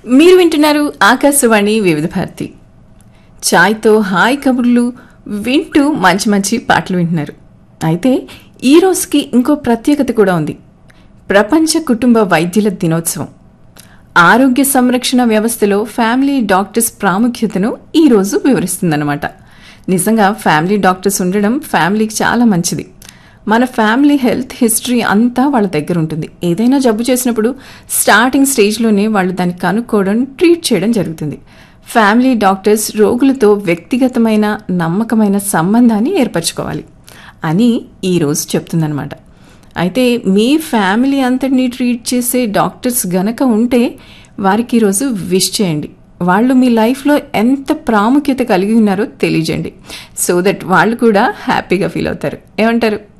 మీరు వింటున్నారు ఆకాశవాణి వివిధ భారతి చాయ్తో హాయ్ కబుర్లు వింటూ మంచి మంచి పాటలు వింటున్నారు అయితే ఈ రోజుకి ఇంకో ప్రత్యేకత కూడా ఉంది ప్రపంచ కుటుంబ వైద్యుల దినోత్సవం ఆరోగ్య సంరక్షణ వ్యవస్థలో ఫ్యామిలీ డాక్టర్స్ ప్రాముఖ్యతను ఈ రోజు వివరిస్తుందన్నమాట నిజంగా ఫ్యామిలీ డాక్టర్స్ ఉండడం ఫ్యామిలీకి చాలా మంచిది మన ఫ్యామిలీ హెల్త్ హిస్టరీ అంతా వాళ్ళ దగ్గర ఉంటుంది ఏదైనా జబ్బు చేసినప్పుడు స్టార్టింగ్ స్టేజ్లోనే వాళ్ళు దాన్ని కనుక్కోవడం ట్రీట్ చేయడం జరుగుతుంది ఫ్యామిలీ డాక్టర్స్ రోగులతో వ్యక్తిగతమైన నమ్మకమైన సంబంధాన్ని ఏర్పరచుకోవాలి అని ఈరోజు చెప్తుందనమాట అయితే మీ ఫ్యామిలీ అంతటినీ ట్రీట్ చేసే డాక్టర్స్ గనక ఉంటే వారికి ఈరోజు విష్ చేయండి వాళ్ళు మీ లైఫ్లో ఎంత ప్రాముఖ్యత కలిగి ఉన్నారో తెలియజేయండి సో దట్ వాళ్ళు కూడా హ్యాపీగా ఫీల్ అవుతారు ఏమంటారు